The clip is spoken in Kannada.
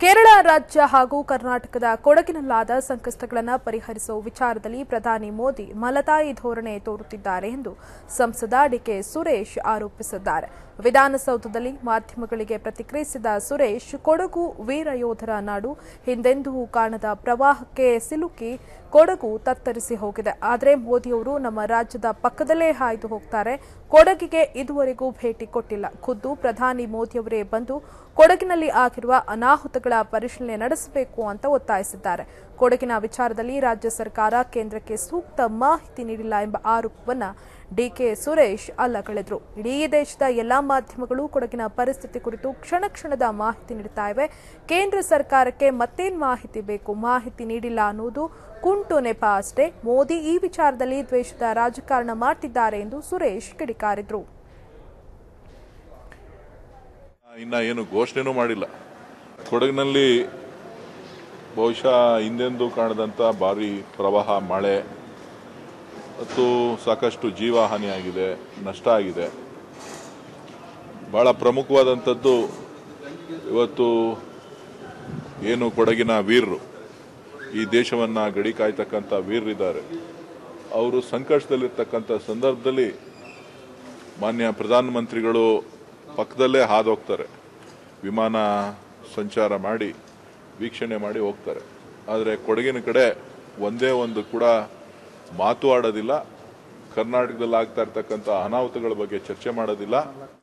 ಕೇರಳ ರಾಜ್ಯ ಹಾಗೂ ಕರ್ನಾಟಕದ ಕೊಡಗಿನಲ್ಲಾದ ಸಂಕಷ್ಟಗಳನ್ನು ಪರಿಹರಿಸುವ ವಿಚಾರದಲ್ಲಿ ಪ್ರಧಾನಿ ಮೋದಿ ಮಲತಾಯಿ ಧೋರಣೆ ತೋರುತ್ತಿದ್ದಾರೆ ಎಂದು ಸಂಸದ ಡಿಕೆ ಸುರೇಶ್ ಆರೋಪಿಸಿದ್ದಾರೆ ವಿಧಾನಸೌಧದಲ್ಲಿ ಮಾಧ್ಯಮಗಳಿಗೆ ಪ್ರತಿಕ್ರಿಯಿಸಿದ ಸುರೇಶ್ ಕೊಡಗು ವೀರ ಯೋಧರ ನಾಡು ಹಿಂದೆಂದೂ ಕಾಣದ ಪ್ರವಾಹಕ್ಕೆ ಸಿಲುಕಿ ಕೊಡಗು ತತ್ತರಿಸಿ ಹೋಗಿದೆ ಆದರೆ ಮೋದಿಯವರು ನಮ್ಮ ರಾಜ್ಯದ ಪಕ್ಕದಲ್ಲೇ ಹಾಯ್ದು ಹೋಗ್ತಾರೆ ಕೊಡಗಿಗೆ ಇದುವರೆಗೂ ಭೇಟಿ ಕೊಟ್ಟಿಲ್ಲ ಖುದ್ದು ಪ್ರಧಾನಿ ಮೋದಿಯವರೇ ಬಂದು ಕೊಡಗಿನಲ್ಲಿ ಆಗಿರುವ ಅನಾಹುತಗಳ ಪರಿಶೀಲನೆ ನಡೆಸಬೇಕು ಅಂತ ಒತ್ತಾಯಿಸಿದ್ದಾರೆ ಕೊಡಗಿನ ವಿಚಾರದಲ್ಲಿ ರಾಜ್ಯ ಸರ್ಕಾರ ಕೇಂದ್ರಕ್ಕೆ ಸೂಕ್ತ ಮಾಹಿತಿ ನೀಡಿಲ್ಲ ಎಂಬ ಆರೋಪವನ್ನ ಡಿಕೆ ಸುರೇಶ್ ಅಲ್ಲಗಳೆದ್ರು ಇಡೀ ದೇಶದ ಎಲ್ಲಾ ಮಾಧ್ಯಮಗಳು ಕೊಡಗಿನ ಪರಿಸ್ಥಿತಿ ಕುರಿತು ಕ್ಷಣ ಕ್ಷಣದ ಮಾಹಿತಿ ನೀಡುತ್ತಾ ಇವೆ ಕೇಂದ್ರ ಸರ್ಕಾರಕ್ಕೆ ಮತ್ತೇನ್ ಮಾಹಿತಿ ಬೇಕು ಮಾಹಿತಿ ನೀಡಿಲ್ಲ ಅನ್ನುವುದು ಕುಂಟು ನೆಪ ಅಷ್ಟೇ ಮೋದಿ ಈ ವಿಚಾರದಲ್ಲಿ ದ್ವೇಷದ ರಾಜಕಾರಣ ಮಾಡ್ತಿದ್ದಾರೆ ಎಂದು ಸುರೇಶ್ ಕಿಡಿಕಾರಿದ್ರು ಇನ್ನ ಏನು ಘೋಷಣೆನೂ ಮಾಡಿಲ್ಲ ಕೊಡಗಿನಲ್ಲಿ ಬಹುಶಃ ಹಿಂದೆಂದೂ ಕಾಣದಂಥ ಭಾರಿ ಪ್ರವಾಹ ಮಳೆ ಮತ್ತು ಸಾಕಷ್ಟು ಜೀವ ಹಾನಿಯಾಗಿದೆ ನಷ್ಟ ಆಗಿದೆ ಬಹಳ ಪ್ರಮುಖವಾದಂಥದ್ದು ಇವತ್ತು ಏನು ಕೊಡಗಿನ ವೀರರು ಈ ದೇಶವನ್ನ ಗಡಿ ಕಾಯ್ತಕ್ಕಂಥ ವೀರರಿದ್ದಾರೆ ಅವರು ಸಂಕಷ್ಟದಲ್ಲಿರ್ತಕ್ಕಂಥ ಸಂದರ್ಭದಲ್ಲಿ ಮಾನ್ಯ ಪ್ರಧಾನಮಂತ್ರಿಗಳು ಪಕ್ಕದಲ್ಲೇ ಹಾದು ಹೋಗ್ತಾರೆ ವಿಮಾನ ಸಂಚಾರ ಮಾಡಿ ವೀಕ್ಷಣೆ ಮಾಡಿ ಹೋಗ್ತಾರೆ ಆದರೆ ಕೊಡಗಿನ ಕಡೆ ಒಂದೇ ಒಂದು ಕೂಡ ಮಾತು ಆಡೋದಿಲ್ಲ ಕರ್ನಾಟಕದಲ್ಲಿ ಆಗ್ತಾ ಇರ್ತಕ್ಕಂಥ ಅನಾಹುತಗಳ ಬಗ್ಗೆ ಚರ್ಚೆ ಮಾಡೋದಿಲ್ಲ